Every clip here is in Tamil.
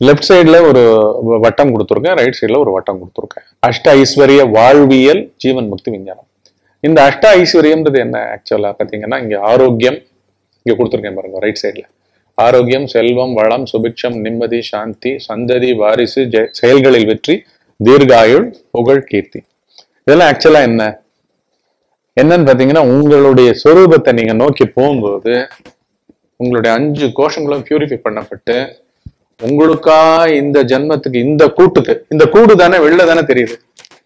லெஃப்ட் சைடுல ஒரு வ- வட்டம் கொடுத்துருக்கேன் ரைட் சைடுல ஒரு வட்டம் கொடுத்துருக்கேன் அஷ்ட ஐஸ்வர்ய வாழ்வியல் ஜீவன் முக்தி விஞ்ஞானம் இந்த அஷ்ட ஐஸ்வர்யம்ன்றது என்ன ஆக்சுவலா பாத்தீங்கன்னா இங்க ஆரோக்கியம் இங்க கொடுத்துருக்கேன் பாருங்க ரைட் சைடுல ஆரோக்கியம் செல்வம் வளம் சுபிக்ஷம் நிம்மதி சாந்தி சந்ததி வாரிசு ஜெ- செயல்களில் வெற்றி தீர்காயுள் புகழ் கீர்த்தி இதெல்லாம் ஆக்சுவலா என்ன என்னன்னு பாத்தீங்கன்னா உங்களுடைய சொரூபத்தை நீங்க நோக்கி போகும்போது உங்களுடைய அஞ்சு கோஷங்களும் பியூரிஃபை பண்ணப்பட்டு உங்களுக்கா இந்த ஜென்மத்துக்கு இந்த கூட்டுக்கு இந்த கூடு தானே வெளில தானே தெரியுது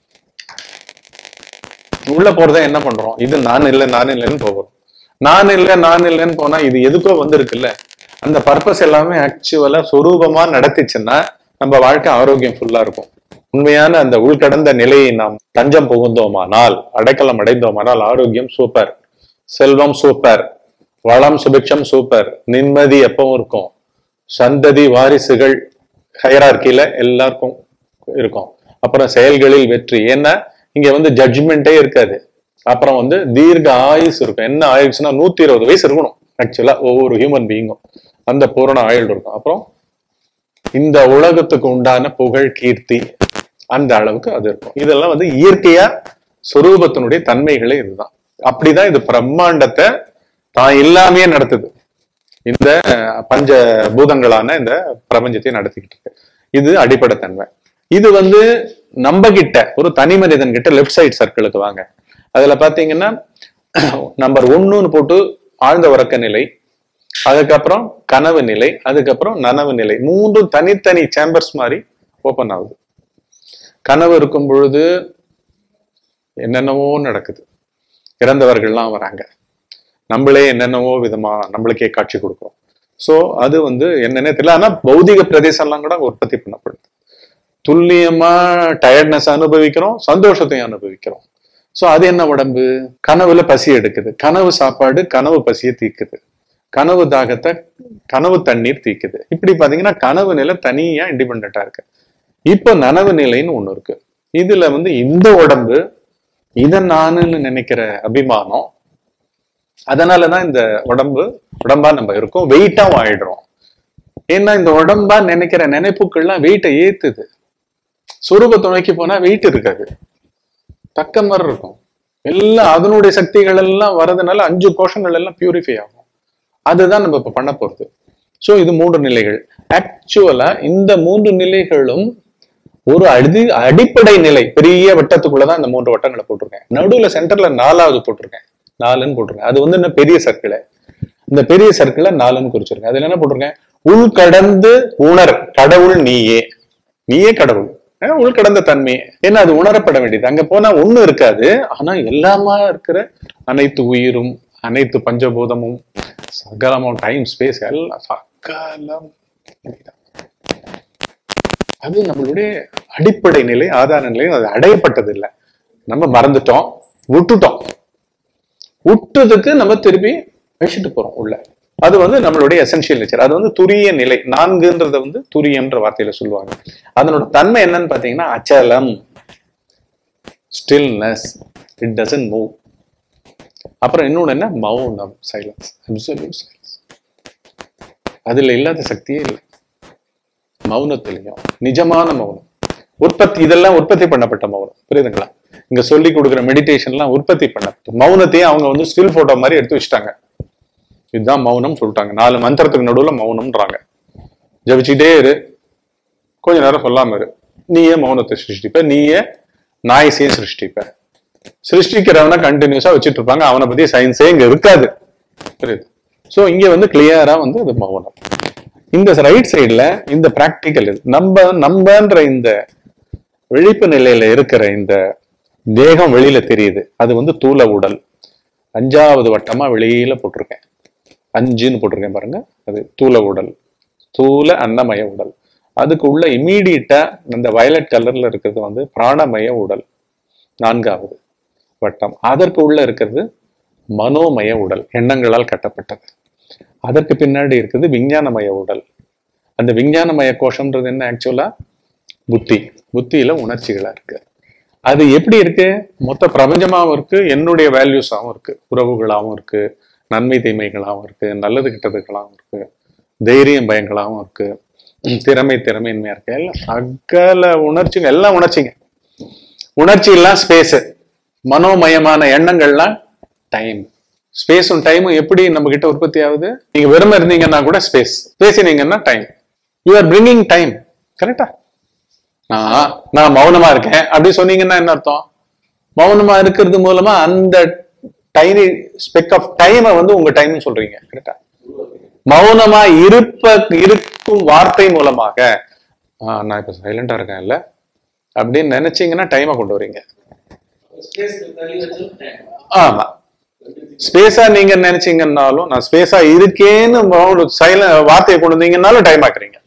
உள்ள போறத என்ன பண்றோம் இது நான் இல்லை நான் இல்லைன்னு போகிறோம் நான் இல்லை நான் இல்லைன்னு போனா இது எதுக்கோ வந்திருக்குல்ல அந்த பர்பஸ் எல்லாமே ஆக்சுவலா சொரூபமா நடத்திச்சுன்னா நம்ம வாழ்க்கை ஆரோக்கியம் ஃபுல்லா இருக்கும் உண்மையான அந்த உள்கடந்த நிலையை நாம் தஞ்சம் புகுந்தோமானால் அடைக்கலம் அடைந்தோமானால் ஆரோக்கியம் சூப்பர் செல்வம் சூப்பர் வளம் சுபிக்ஷம் சூப்பர் நிம்மதி எப்பவும் இருக்கும் சந்ததி வாரிசுகள் ஹைரார்கில எல்லாருக்கும் இருக்கும் அப்புறம் செயல்களில் வெற்றி ஏன்னா இங்க வந்து ஜட்ஜ்மெண்டே இருக்காது அப்புறம் வந்து தீர்க்க ஆயுஸ் இருக்கும் என்ன ஆயுசுனா நூத்தி இருபது வயசு இருக்கணும் ஆக்சுவலா ஒவ்வொரு ஹியூமன் பீயிங்கும் அந்த பூரண ஆயுள் இருக்கும் அப்புறம் இந்த உலகத்துக்கு உண்டான புகழ் கீர்த்தி அந்த அளவுக்கு அது இருக்கும் இதெல்லாம் வந்து இயற்கையா சொரூபத்தினுடைய தன்மைகளே இதுதான் அப்படிதான் இது பிரம்மாண்டத்தை தான் இல்லாமையே நடத்துது இந்த அஹ், பஞ்ச பூதங்களான இந்த பிரபஞ்சத்தை நடத்திக்கிட்டு இருக்கு இது அடிப்படை தன்மை இது வந்து நம்ம கிட்ட ஒரு தனி மனிதன் கிட்ட லெஃப்ட் சைடு சர்க்கிளுக்கு வாங்க அதுல பாத்தீங்கன்னா நம்பர் ஒன்னுன்னு போட்டு ஆழ்ந்த உறக்க நிலை அதுக்கப்புறம் கனவு நிலை அதுக்கப்புறம் நனவு நிலை மூன்றும் தனித்தனி சேம்பர்ஸ் மாதிரி ஓபன் ஆகுது கனவு இருக்கும் பொழுது என்னென்னவோ நடக்குது இறந்தவர்கள்லாம் வராங்க நம்மளே என்னென்னவோ விதமா நம்மளுக்கே காட்சி கொடுக்குறோம் சோ அது வந்து என்னன்னே தெரியல ஆனா பௌதிக பிரதேசம்லாம் கூட உற்பத்தி பண்ணப்படுது துல்லியமா டயர்ட்னஸ் அனுபவிக்கிறோம் சந்தோஷத்தையும் அனுபவிக்கிறோம் சோ அது என்ன உடம்பு கனவுல பசி எடுக்குது கனவு சாப்பாடு கனவு பசியை தீக்குது கனவு தாகத்தை கனவு தண்ணீர் தீக்குது இப்படி பாத்தீங்கன்னா கனவு நிலை தனியா இண்டிபெண்டா இருக்கு இப்போ நனவு நிலைன்னு ஒண்ணு இருக்கு இதுல வந்து இந்த உடம்பு இத நானுன்னு நினைக்கிற அபிமானம் அதனாலதான் இந்த உடம்பு உடம்பா நம்ம இருக்கோம் வெயிட்டாவும் ஆயிடுறோம் ஏன்னா இந்த உடம்பா நினைக்கிற நினைப்புக்கள்லாம் வெயிட்டை ஏத்துது சுரூபத்தை நோக்கி போனா வெயிட் இருக்காது தக்க மாதிரி இருக்கும் எல்லாம் அதனுடைய சக்திகள் எல்லாம் வரதுனால அஞ்சு கோஷங்கள் எல்லாம் பியூரிஃபை ஆகும் அதுதான் நம்ம இப்ப பண்ண போறது சோ இது மூன்று நிலைகள் ஆக்சுவலா இந்த மூன்று நிலைகளும் ஒரு அடி அடிப்படை நிலை பெரிய வட்டத்துக்குள்ளதான் இந்த மூன்று வட்டங்களை போட்டிருக்கேன் நடுவுல சென்டர்ல நாலாவது போட்டிருக்கேன் நாலுன்னு போட்டிருக்கேன் அது வந்து என்ன பெரிய சர்க்கிள் இந்த பெரிய சர்க்கிளை நாலுன்னு குறிச்சிருக்கேன் அதுல என்ன போட்டிருக்கேன் உள்கடந்து உணர் கடவுள் நீயே நீயே கடவுள் அஹ் உள்கடந்த தன்மை ஏன்னா அது உணரப்பட வேண்டியது அங்க போனா ஒண்ணு இருக்காது ஆனா எல்லாமா இருக்கிற அனைத்து உயிரும் அனைத்து பஞ்சபூதமும் சகலமும் டைம் ஸ்பேஸ் எல்லாம் சகலம் அது நம்மளுடைய அடிப்படை நிலை ஆதார நிலையும் அது அடையப்பட்டது இல்லை நம்ம மறந்துட்டோம் விட்டுட்டோம் விட்டதுக்கு நம்ம திருப்பி வச்சுட்டு போறோம் உள்ள அது வந்து நம்மளுடைய எசென்ஷியல் நேச்சர் அது வந்து துரிய நிலை நான்குன்றத வந்து துரியம்ன்ற வார்த்தையில சொல்லுவாங்க அதனோட தன்மை என்னன்னு பாத்தீங்கன்னா அச்சலம் ஸ்டில்னஸ் இட் டசன்ட் மூவ் அப்புறம் இன்னொன்னு என்ன மௌனம் சைலன்ஸ் அப்சல்யூட் சைலன்ஸ் அதுல இல்லாத சக்தியே இல்லை மௌனத்திலையும் நிஜமான மௌனம் உற்பத்தி இதெல்லாம் உற்பத்தி பண்ணப்பட்ட மௌனம் புரியுதுங்களா இங்க சொல்லி கொடுக்குற மெடிடேஷன்லாம் உற்பத்தி பண்ணப்பட்ட மௌனத்தையும் அவங்க வந்து ஸ்டில் போட்டோ மாதிரி எடுத்து வச்சுட்டாங்க இதுதான் மௌனம் சொல்லிட்டாங்க நாலு மந்திரத்துக்கு நடுவுல மௌனம்ன்றாங்க ஜபிச்சுட்டே இரு கொஞ்ச நேரம் சொல்லாம இரு நீயே மௌனத்தை சிருஷ்டிப்ப நீயே நாய்ஸையும் சிருஷ்டிப்ப சிருஷ்டிக்கிறவனை கண்டினியூஸா வச்சுட்டு இருப்பாங்க அவனை பத்தி சயின்ஸே இங்க இருக்காது புரியுது சோ இங்க வந்து கிளியரா வந்து அது மௌனம் இந்த ரைட் சைடுல இந்த பிராக்டிக்கல் நம்ம நம்மன்ற இந்த விழிப்பு நிலையில இருக்கிற இந்த தேகம் வெளியில தெரியுது அது வந்து தூல உடல் அஞ்சாவது வட்டமா வெளியில போட்டிருக்கேன் அஞ்சுன்னு போட்டிருக்கேன் பாருங்க அது தூல உடல் தூல அன்னமய உடல் அதுக்கு உள்ள இமீடியட்டா இந்த வயலட் கலர்ல இருக்கிறது வந்து பிராணமய உடல் நான்காவது வட்டம் அதற்கு உள்ள இருக்கிறது மனோமய உடல் எண்ணங்களால் கட்டப்பட்டது அதற்கு பின்னாடி இருக்குது விஞ்ஞானமய உடல் அந்த விஞ்ஞானமய கோஷம்ன்றது என்ன ஆக்சுவலா புத்தி புத்தியில உணர்ச்சிகளா இருக்கு அது எப்படி இருக்கு மொத்த பிரபஞ்சமாவும் இருக்கு என்னுடைய வேல்யூஸாவும் இருக்கு உறவுகளாகவும் இருக்கு நன்மை தீமைகளாகவும் இருக்கு நல்லது கெட்டதுகளாகவும் இருக்கு தைரியம் பயங்களாகவும் இருக்கு ம், திறமை திறமையின்மையா இருக்கு எல்லாம் சகல உணர்ச்சிங்க எல்லாம் உணர்ச்சிங்க உணர்ச்சி எல்லாம் ஸ்பேஸ் மனோமயமான எண்ணங்கள்லாம் டைம் ஸ்பேஸும் டைமும் எப்படி நம்ம கிட்ட உற்பத்தி ஆகுது நீங்க வெறுமை இருந்தீங்கன்னா கூட ஸ்பேஸ் பேசினீங்கன்னா time you are bringing time கரெக்டா நான் நான் மௌனமா இருக்கேன் அப்படி சொன்னீங்கன்னா என்ன அர்த்தம் மௌனமா இருக்கிறது மூலமா அந்த டைனி ஸ்பெக் ஆஃப் டைமை வந்து உங்க டைம்னு சொல்றீங்க கரெக்டா மௌனமா இருப்ப இருக்கும் வார்த்தை மூலமாக ஆ, நான் இப்ப சைலண்டா இருக்கேன் இல்ல அப்படின்னு நினைச்சீங்கன்னா டைமை கொண்டு வரீங்க ஆமா ஸ்பேஸா நீங்க நினைச்சீங்கன்னாலும் நான் ஸ்பேஸா இருக்கேன்னு சைல வார்த்தையை கொண்டு வந்தீங்கன்னாலும் டைம் ஆக்குறீங்க